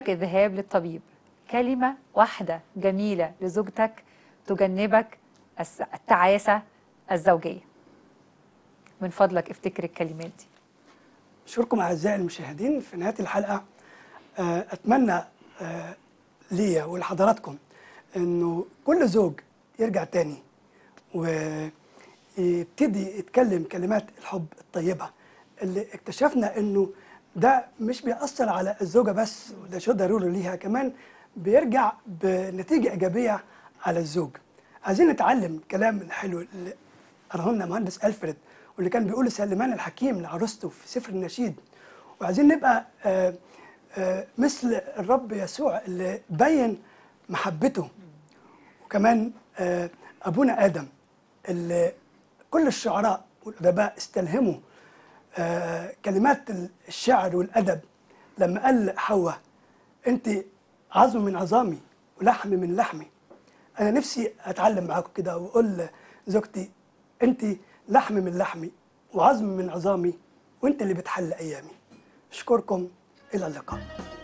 الذهاب للطبيب كلمة واحدة جميلة لزوجتك تجنبك الس- التعاسة الزوجية من فضلك افتكر الكلمات دي أشكركم أعزائي المشاهدين في نهاية الحلقة آه، أتمنى آه، ليا ولحضراتكم إنه كل زوج يرجع تاني ويبتدي يتكلم كلمات الحب الطيبة اللي اكتشفنا إنه ده مش بيأثر على الزوجة بس وده شيء ضروري ليها كمان بيرجع بنتيجة إيجابية على الزوج عايزين نتعلم الكلام الحلو اللي قراه لنا مهندس ألفريد واللي كان بيقول سليمان الحكيم لعروسته في سفر النشيد وعايزين نبقى آه، آه، مثل الرب يسوع اللي بين محبته وكمان آه، أبونا آدم اللي كل الشعراء والأدباء استلهموا آه، كلمات الشعر والأدب لما قال لحواء أنت عظم من عظامي ولحم من لحمي أنا نفسي أتعلم معاكم كده وأقول لزوجتي أنت لحم من لحمي وعظم من عظامي وأنت اللي بتحل أيامي أشكركم إلى اللقاء